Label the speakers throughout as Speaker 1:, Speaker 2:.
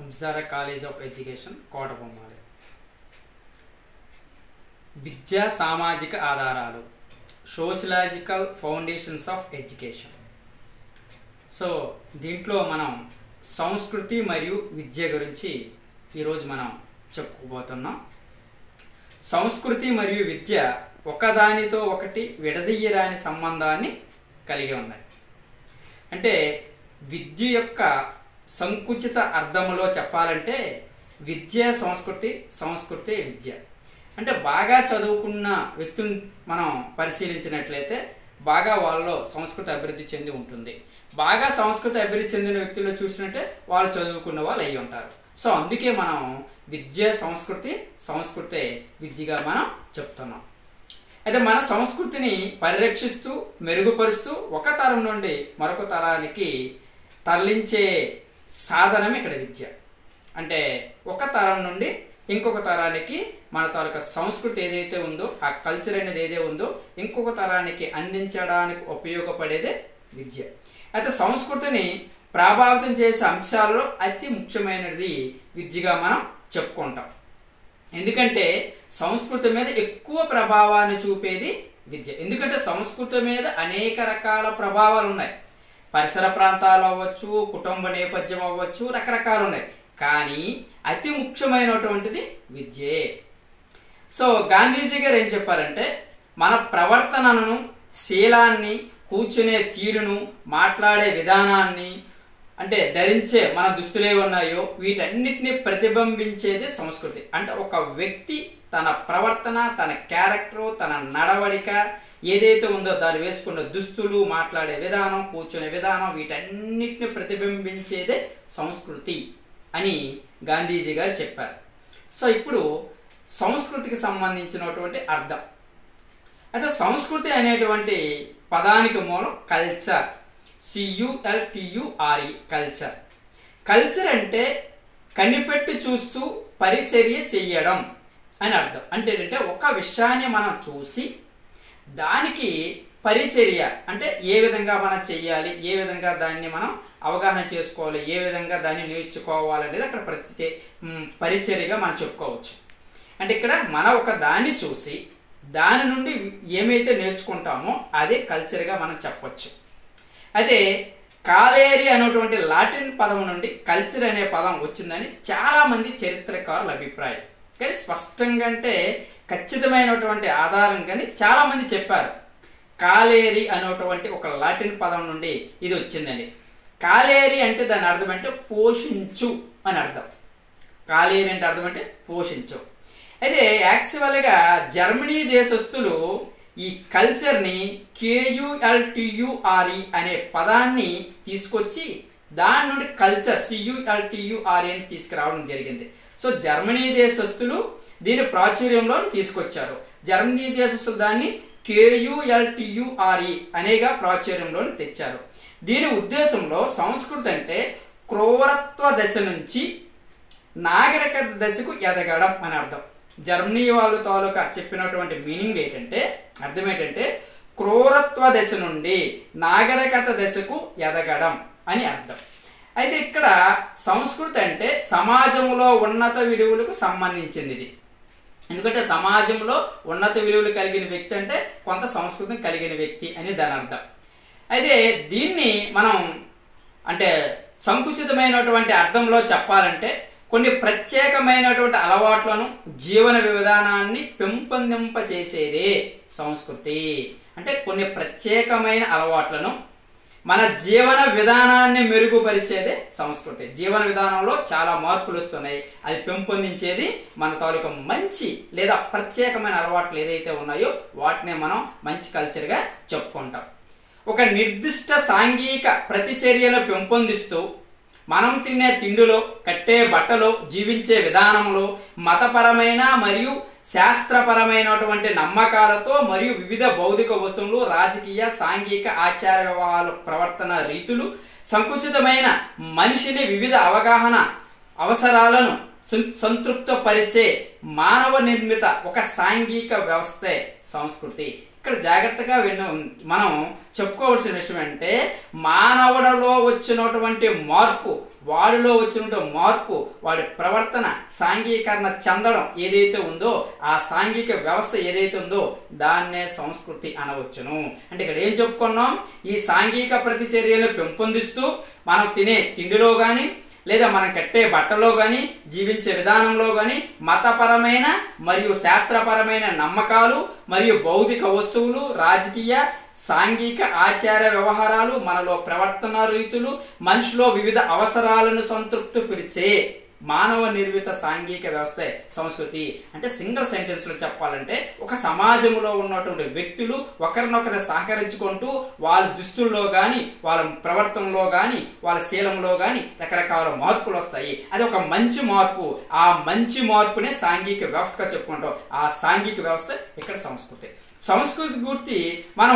Speaker 1: Vamsadhara college of education Kotabommali విద్యా సామాజిక ఆధారాలు sociological foundations of education so దీంట్లో మనం సంస్కృతి మరియు విద్య గురించి ఈరోజు మనం చెప్పుకోబోతున్నాం సంస్కృతి మరియు విద్య ఒకదానితో ఒకటి విడదీయరాని సంబంధాన్ని కలిగి ఉన్నాయి అంటే విద్య యొక్క సంకుచిత అర్థములో చెప్పాలంటే విద్య సంస్కృతి సంస్కృతి విద్య అంటే బాగా చదువుకున్న వ్యక్తులను మనం పరిశీలించినట్లయితే బాగా వాళ్ళలో సంస్కృతి అభివృద్ధి చెంది ఉంటుంది బాగా సంస్కృతి అభివృద్ధి చెందిన వ్యక్తుల్లో చూసినట్టే వాళ్ళు చదువుకున్న వాళ్ళు అయి ఉంటారు సో అందుకే మనం విద్య సంస్కృతి సంస్కృతి విద్యగా మనం చెప్తున్నాం అయితే మన సంస్కృతిని పరిరక్షిస్తూ మెరుగుపరుస్తూ ఒక తరం నుండి మరొక తరానికి తరలించే సాధనం ఇక్కడ విద్య అంటే ఒక తరం నుండి ఇంకొక తరానికి మన తాలూకా సంస్కృతి ఏదైతే ఉందో ఆ కల్చర్ అనేది ఏదైతే ఉందో ఇంకొక తరానికి అందించడానికి ఉపయోగపడేదే విద్య అయితే సంస్కృతిని ప్రభావితం చేసే అంశాలలో అతి ముఖ్యమైనది విద్యగా మనం చెప్పుకుంటాం ఎందుకంటే సంస్కృతి మీద ఎక్కువ ప్రభావాన్ని చూపేది విద్య ఎందుకంటే సంస్కృతి మీద అనేక రకాల ప్రభావాలు ఉన్నాయి పరిసర ప్రాంతాలు అవ్వచ్చు కుటుంబ నేపథ్యం అవ్వచ్చు రకరకాలు ఉన్నాయి కానీ అతి ముఖ్యమైనటువంటిది విద్యే సో గాంధీజీ గారు ఏం చెప్పారంటే మన ప్రవర్తనను శీలాన్ని కూర్చునే తీరును మాట్లాడే విధానాన్ని అంటే ధరించే మన దుస్తులు ఏ ఉన్నాయో వీటన్నిటిని ప్రతిబింబించేది సంస్కృతి అంటే ఒక వ్యక్తి తన ప్రవర్తన తన క్యారెక్టర్ తన నడవడిక ఏదైతే ఉందో దాన్ని వేసుకున్న దుస్తులు మాట్లాడే విధానం కూర్చునే విధానం వీటన్నిటిని ప్రతిబింబించేదే సంస్కృతి అని గాంధీజీ గారు చెప్పారు సో ఇప్పుడు సంస్కృతికి సంబంధించినటువంటి అర్థం అయితే సంస్కృతి అనేటువంటి పదానికి మూలం కల్చర్ సియుఎల్టియుఆర్ఈ కల్చర్ కల్చర్ అంటే కనిపెట్టి చూస్తూ పరిచర్య చెయ్యడం అని అర్థం అంటే ఏంటంటే ఒక విషయాన్ని మనం చూసి దానికి పరిచర్య అంటే ఏ విధంగా మనం చెయ్యాలి ఏ విధంగా దాన్ని మనం అవగాహన చేసుకోవాలి ఏ విధంగా దాన్ని నేర్చుకోవాలి అనేది అక్కడ ప్రతి పరిచర్యగా మనం చెప్పుకోవచ్చు అంటే ఇక్కడ మనం ఒక దాన్ని చూసి దాని నుండి ఏమైతే నేర్చుకుంటామో అదే కల్చర్గా మనం చెప్పొచ్చు అయితే కాలేరి అనేటువంటి లాటిన్ పదం నుండి కల్చర్ అనే పదం వచ్చిందని చాలామంది చరిత్రకారుల అభిప్రాయం కానీ స్పష్టంగా అంటే ఖచ్చితమైనటువంటి ఆధారం కానీ చాలామంది చెప్పారు కాలేరి అనేటువంటి ఒక లాటిన్ పదం నుండి ఇది వచ్చిందని కాలేరి అంటే దాని అర్థం అంటే పోషించు అని అర్థం కాలేరి అంటే అర్థం అంటే పోషించు అయితే యాక్చువల్గా జర్మనీ దేశస్తులు ఈ కల్చర్ని కేయుఎల్టియుఆర్ఈ అనే పదాన్ని తీసుకొచ్చి దాని నుండి కల్చర్ సియుఎల్టియుఆర్ఈ అని తీసుకురావడం జరిగింది సో జర్మనీ దేశస్తులు దీని ప్రాచుర్యంలో తీసుకొచ్చారు జర్మనీ దేశస్తులు దాన్ని కేయుఎల్టియుఆర్ఈ అనేగా ప్రాచుర్యంలో తెచ్చారు దీని ఉద్దేశంలో సంస్కృతి అంటే క్రూరత్వ దశ నుంచి నాగరికత దశకు ఎదగడం అని అర్థం జర్మనీ వాళ్ళ తాలూకా చెప్పినటువంటి మీనింగ్ ఏంటంటే అర్థం ఏంటంటే క్రూరత్వ దశ నుండి నాగరికత దశకు ఎదగడం అని అర్థం అయితే ఇక్కడ సంస్కృతి అంటే సమాజంలో ఉన్నత విలువలకు సంబంధించింది ఇది ఎందుకంటే సమాజంలో ఉన్నత విలువలు కలిగిన వ్యక్తి అంటే కొంత సంస్కృతిని కలిగిన వ్యక్తి అని దాని అర్థం అయితే దీన్ని మనం అంటే సంకుచితమైనటువంటి అర్థంలో చెప్పాలంటే కొన్ని ప్రత్యేకమైనటువంటి అలవాట్లను జీవన విధానాన్ని పెంపొందింపచేసేదే సంస్కృతి అంటే కొన్ని ప్రత్యేకమైన అలవాట్లను మన జీవన విధానాన్ని మెరుగుపరిచేదే సంస్కృతి జీవన విధానంలో చాలా మార్పులు వస్తున్నాయి అది పెంపొందించేది మన తాలూకా మంచి లేదా ప్రత్యేకమైన అలవాట్లు ఏదైతే ఉన్నాయో వాటినే మనం మంచి కల్చర్గా చెప్పుకుంటాం ఒక నిర్దిష్ట సాంఘిక ప్రతిచర్యలు పెంపొందిస్తూ మనం తినే తిండిలో కట్టే బట్టలో జీవించే విధానంలో మతపరమైన మరియు శాస్త్రపరమైనటువంటి నమ్మకాలతో మరియు వివిధ భౌతిక వస్తువులు రాజకీయ సాంఘిక ఆచార వ్యవహారాల ప్రవర్తన రీతులు సంకుచితమైన మనిషిని వివిధ అవగాహన అవసరాలను సంతృప్తపరిచే మానవ నిర్మిత ఒక సాంఘిక వ్యవస్థే సంస్కృతి ఇక్కడ జాగ్రత్తగా విన్న మనం చెప్పుకోవాల్సిన విషయం అంటే మానవుడలో వచ్చినటువంటి మార్పు వాడిలో వచ్చిన మార్పు వాడి ప్రవర్తన సాంఘీకరణ చెందడం ఏదైతే ఉందో ఆ సాంఘిక వ్యవస్థ ఏదైతే ఉందో దాన్నే సంస్కృతి అనవచ్చును అంటే ఇక్కడ ఏం చెప్పుకున్నాం ఈ సాంఘిక ప్రతిచర్యలు పెంపొందిస్తూ మనం తినే తిండిలో కానీ లేదా మనం కట్టే బట్టలో కానీ జీవించే విధానంలో కానీ మతపరమైన మరియు శాస్త్రపరమైన నమ్మకాలు మరియు భౌతిక వస్తువులు రాజకీయ సాంఘిక ఆచార వ్యవహారాలు మనలో ప్రవర్తన రీతులు మనిషిలో వివిధ అవసరాలను సంతృప్తిపరిచే మానవ నిర్మిత సాంఘిక వ్యవస్థ సంస్కృతి అంటే సింగిల్ సెంటెన్స్ లో చెప్పాలంటే ఒక సమాజంలో ఉన్నటువంటి వ్యక్తులు ఒకరినొకరు సహకరించుకుంటూ వాళ్ళ దుస్తుల్లో కానీ వాళ్ళ ప్రవర్తనలో కానీ వాళ్ళ శీలంలో కానీ రకరకాల మార్పులు వస్తాయి అది ఒక మంచి మార్పు ఆ మంచి మార్పునే సాంఘిక వ్యవస్థగా చెప్పుకుంటాం ఆ సాంఘిక వ్యవస్థ ఇక్కడ సంస్కృతి సంస్కృతి గుర్తి మనం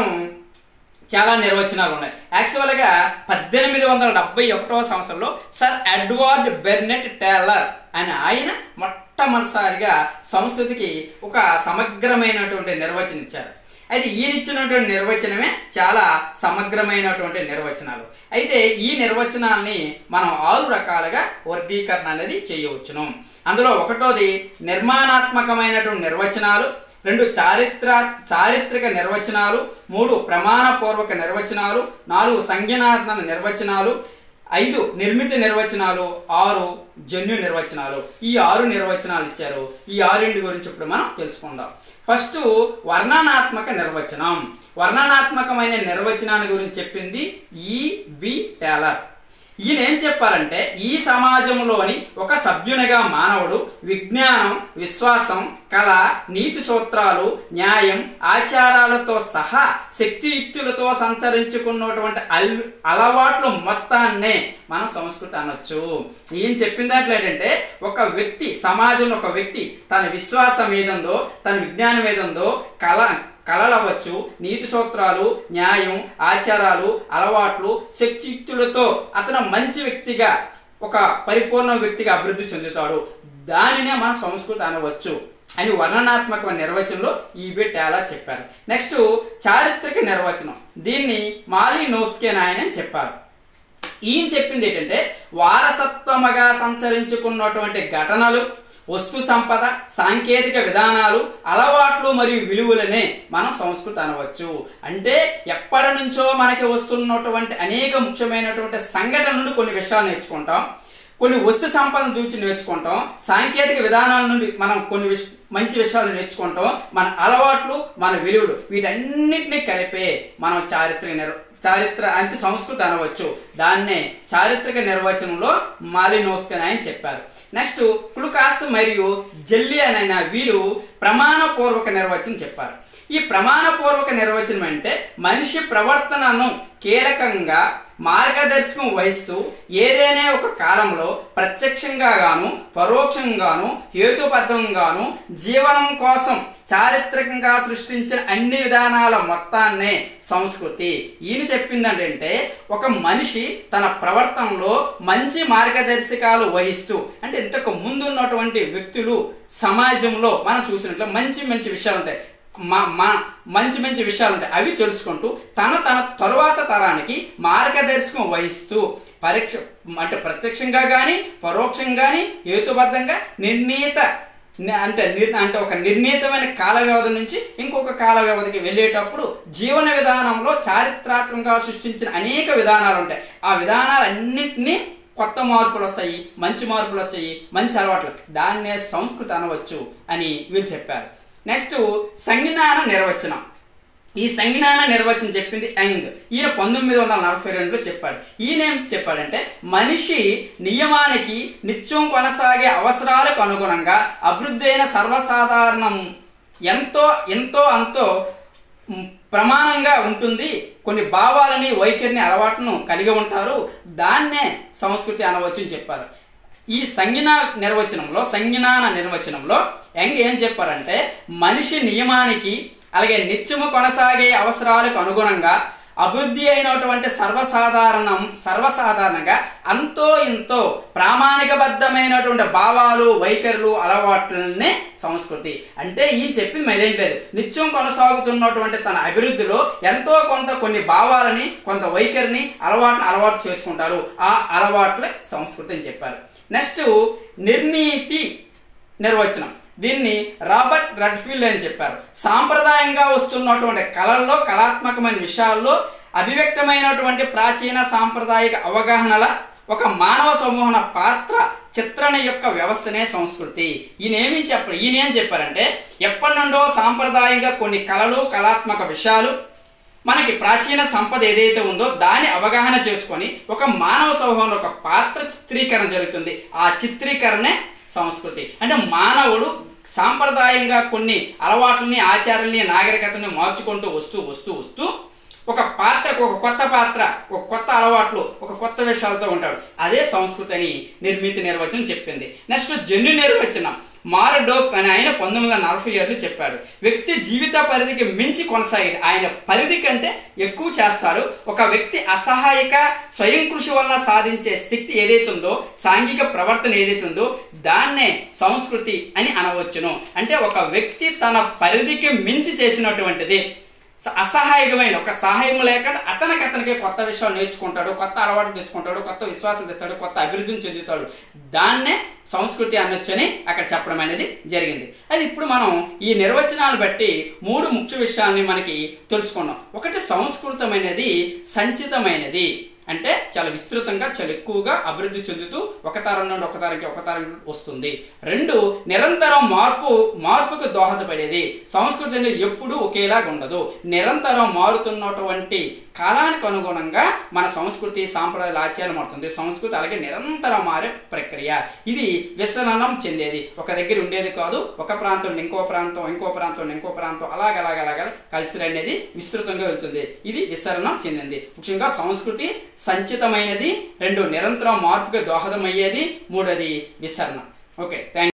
Speaker 1: చాలా నిర్వచనాలు ఉన్నాయి యాక్చువల్గా పద్దెనిమిది వందల డెబ్బై ఒకటవ సంవత్సరంలో సర్ ఎడ్వర్డ్ బెర్నెట్ టేలర్ అని ఆయన మొట్టమొదటిసారిగా సంస్కృతికి ఒక సమగ్రమైనటువంటి నిర్వచనం ఇచ్చారు అయితే ఈయన ఇచ్చినటువంటి నిర్వచనమే చాలా సమగ్రమైనటువంటి నిర్వచనాలు అయితే ఈ నిర్వచనాల్ని మనం ఆరు రకాలుగా వర్గీకరణ అనేది చేయవచ్చును అందులో ఒకటోది నిర్మాణాత్మకమైనటువంటి నిర్వచనాలు రెండు చారిత్ర చారిత్రక నిర్వచనాలు మూడు ప్రమాణపూర్వక నిర్వచనాలు నాలుగు సంజ్ఞానాత్మక నిర్వచనాలు ఐదు నిర్మిత నిర్వచనాలు ఆరు జన్యు నిర్వచనాలు ఈ ఆరు నిర్వచనాలు ఇచ్చారు ఈ ఆరింటి గురించి ఇప్పుడు మనం తెలుసుకుందాం ఫస్ట్ వర్ణనాత్మక నిర్వచనం వర్ణనాత్మకమైన నిర్వచనాన్ని గురించి చెప్పింది ఈ బి టేలర్ ఈయన ఏం చెప్పారంటే ఈ సమాజంలోని ఒక సభ్యునిగా మానవుడు విజ్ఞానం విశ్వాసం కళ నీతి సూత్రాలు న్యాయం ఆచారాలతో సహా శక్తియుక్తులతో సంచరించుకున్నటువంటి అల్ అలవాట్లు మొత్తాన్నే మనం సంస్కృతి అనొచ్చు ఈయన చెప్పిన దాంట్లో ఏంటంటే ఒక వ్యక్తి సమాజంలో ఒక వ్యక్తి తన విశ్వాసం ఏదుందో తన విజ్ఞానం ఏదుందో కళ కళలు అవ్వచ్చు నీతి సూత్రాలు న్యాయం ఆచారాలు అలవాట్లు శక్తియుక్తులతో అతను మంచి వ్యక్తిగా ఒక పరిపూర్ణ వ్యక్తిగా అభివృద్ధి చెందుతాడు దానినే మన సంస్కృతి అనవచ్చు అని వర్ణనాత్మక నిర్వచనంలో ఈ బిట్ ఎలా చెప్పారు నెక్స్ట్ చారిత్రక నిర్వచనం దీన్ని మాలి నోస్కేన్ ఆయన అని చెప్పారు ఈయన చెప్పింది ఏంటంటే వారసత్వముగా సంచరించుకున్నటువంటి ఘటనలు వస్తు సంపద సాంకేతిక విధానాలు అలవాట్లు మరియు విలువలనే మనం సంస్కృతి అనవచ్చు అంటే ఎప్పటి నుంచో మనకి వస్తున్నటువంటి అనేక ముఖ్యమైనటువంటి సంఘటన నుండి కొన్ని విషయాలు నేర్చుకుంటాం కొన్ని వస్తు సంపదను చూసి నేర్చుకుంటాం సాంకేతిక విధానాల నుండి మనం కొన్ని విష మంచి విషయాలు నేర్చుకుంటాం మన అలవాట్లు మన విలువలు వీటన్నిటిని కలిపే మనం చారిత్రక నిర్ చారిత్ర అంటే సంస్కృతి అనవచ్చు దాన్నే చారిత్రక నిర్వచనంలో మాలినోస్కన్ ఆయన చెప్పారు నెక్స్ట్ క్లుకాస్ మరియు జెల్లి అని వీరు ప్రమాణపూర్వక నిర్వచనం చెప్పారు ఈ ప్రమాణపూర్వక నిర్వచనం అంటే మనిషి ప్రవర్తనను కీలకంగా మార్గదర్శకం వహిస్తూ ఏదైనా ఒక కాలంలో ప్రత్యక్షంగా గాను పరోక్షంగాను హేతుబద్ధంగాను జీవనం కోసం చారిత్రకంగా సృష్టించిన అన్ని విధానాల మొత్తాన్నే సంస్కృతి ఈయన చెప్పిందంటే ఒక మనిషి తన ప్రవర్తనలో మంచి మార్గదర్శకాలు వహిస్తూ అంటే ఇంతకు ముందు ఉన్నటువంటి వ్యక్తులు సమాజంలో మనం చూసినట్లు మంచి మంచి విషయాలు ఉంటాయి మా మా మంచి మంచి విషయాలు ఉంటాయి అవి తెలుసుకుంటూ తన తన తరువాత తరానికి మార్గదర్శకం వహిస్తూ పరీక్ష అంటే ప్రత్యక్షంగా కానీ పరోక్షంగా కానీ హేతుబద్ధంగా నిర్ణీత అంటే అంటే ఒక నిర్ణీతమైన కాల వ్యవధి నుంచి ఇంకొక కాల వ్యవధికి వెళ్ళేటప్పుడు జీవన విధానంలో చారిత్రాత్మకంగా సృష్టించిన అనేక విధానాలు ఉంటాయి ఆ విధానాలన్నింటినీ కొత్త మార్పులు వస్తాయి మంచి మార్పులు వచ్చాయి మంచి అలవాట్లు దాన్నే సంస్కృతి అనవచ్చు అని వీళ్ళు చెప్పారు నెక్స్ట్ సంజ్ఞాన నిర్వచనం ఈ సంజ్ఞాన నిర్వచనం చెప్పింది యంగ్ ఈయన పంతొమ్మిది వందల నలభై రెండులో చెప్పాడు ఈయన ఏం చెప్పాడంటే మనిషి నియమానికి నిత్యం కొనసాగే అవసరాలకు అనుగుణంగా అభివృద్ధి అయిన సర్వసాధారణం ఎంతో ఎంతో అంతో ప్రమాణంగా ఉంటుంది కొన్ని భావాలని వైఖరిని అలవాటును కలిగి ఉంటారు దాన్నే సంస్కృతి అనవచ్చు అని చెప్పారు ఈ సంజ్ఞా నిర్వచనంలో సంజ్ఞాన నిర్వచనంలో యంగ్ ఏం చెప్పారంటే మనిషి నియమానికి అలాగే నిత్యము కొనసాగే అవసరాలకు అనుగుణంగా అభివృద్ధి అయినటువంటి సర్వసాధారణం సర్వసాధారణంగా అంతో ఇంతో ప్రామాణికబద్ధమైనటువంటి భావాలు వైఖరులు అలవాట్లనే సంస్కృతి అంటే ఈయన చెప్పింది మరేం లేదు నిత్యం కొనసాగుతున్నటువంటి తన అభివృద్ధిలో ఎంతో కొంత కొన్ని భావాలని కొంత వైఖరిని అలవాటుని అలవాటు చేసుకుంటారు ఆ అలవాట్లే సంస్కృతి అని చెప్పారు నెక్స్ట్ నిర్ణీతి నిర్వచనం దీన్ని రాబర్ట్ రెడ్ఫీల్డ్ అని చెప్పారు సాంప్రదాయంగా వస్తున్నటువంటి కళల్లో కళాత్మకమైన విషయాల్లో అభివ్యక్తమైనటువంటి ప్రాచీన సాంప్రదాయిక అవగాహనల ఒక మానవ సమూహన పాత్ర చిత్రణ యొక్క వ్యవస్థనే సంస్కృతి ఈయనేమి చెప్పారు ఈయన ఏం చెప్పారంటే ఎప్పటి నుండో సాంప్రదాయంగా కొన్ని కళలు కళాత్మక విషయాలు మనకి ప్రాచీన సంపద ఏదైతే ఉందో దాన్ని అవగాహన చేసుకొని ఒక మానవ సమూహంలో ఒక పాత్ర చిత్రీకరణ జరుగుతుంది ఆ చిత్రీకరణే సంస్కృతి అంటే మానవుడు సాంప్రదాయంగా కొన్ని అలవాట్లని ఆచారాలని నాగరికతని మార్చుకుంటూ వస్తూ వస్తూ వస్తూ ఒక పాత్రకు ఒక కొత్త పాత్ర ఒక కొత్త అలవాట్లు ఒక కొత్త విషయాలతో ఉంటాడు అదే సంస్కృతి అని నిర్మితి నిర్వచనం చెప్పింది నెక్స్ట్ జన్యు నిర్వచనం మారడోక్ అని ఆయన పంతొమ్మిది వందల నలభై ఏళ్ళు చెప్పాడు వ్యక్తి జీవిత పరిధికి మించి కొనసాగేది ఆయన పరిధి కంటే ఎక్కువ చేస్తారు ఒక వ్యక్తి అసహాయక స్వయం కృషి వలన సాధించే శక్తి ఏదైతే ఉందో సాంఘిక ప్రవర్తన ఏదైతే ఉందో దాన్నే సంస్కృతి అని అనవచ్చును అంటే ఒక వ్యక్తి తన పరిధికి మించి చేసినటువంటిది స- అసహాయకమైన ఒక సహాయం లేకుండా అతనికి అతనికి కొత్త విషయాలు నేర్చుకుంటాడు కొత్త అలవాటు తెచ్చుకుంటాడు కొత్త విశ్వాసం తెస్తాడు కొత్త అభివృద్ధిని చెందుతాడు దాన్నే సంస్కృతి అనొచ్చని అక్కడ చెప్పడం అనేది జరిగింది అది ఇప్పుడు మనం ఈ నిర్వచనాలు బట్టి మూడు ముఖ్య విషయాల్ని మనకి తెలుసుకున్నాం ఒకటి సంస్కృతమైనది సంచితమైనది అంటే చాలా విస్తృతంగా చాలా ఎక్కువగా అభివృద్ధి చెందుతూ ఒక తరం నుండి ఒక తరంకి ఒక తరం వస్తుంది రెండు నిరంతరం మార్పు మార్పుకు దోహదపడేది సంస్కృతి అనేది ఎప్పుడూ ఒకేలాగా ఉండదు నిరంతరం మారుతున్నటువంటి కాలానికి అనుగుణంగా మన సంస్కృతి సాంప్రదాయాల ఆచారాలు మారుతుంది సంస్కృతి అలాగే నిరంతరం మారే ప్రక్రియ ఇది విసరణం చెందేది ఒక దగ్గర ఉండేది కాదు ఒక ప్రాంతం నుండి ఇంకో ప్రాంతం ఇంకో ప్రాంతం నుండి ఇంకో ప్రాంతం అలాగ అలాగ అలాగ కల్చర్ అనేది విస్తృతంగా వెళ్తుంది ఇది విసరణం చెందింది ముఖ్యంగా సంస్కృతి సంచితమైనది రెండు నిరంతరం మార్పుకి దోహదమయ్యేది మూడోది విసరణ ఓకే థ్యాంక్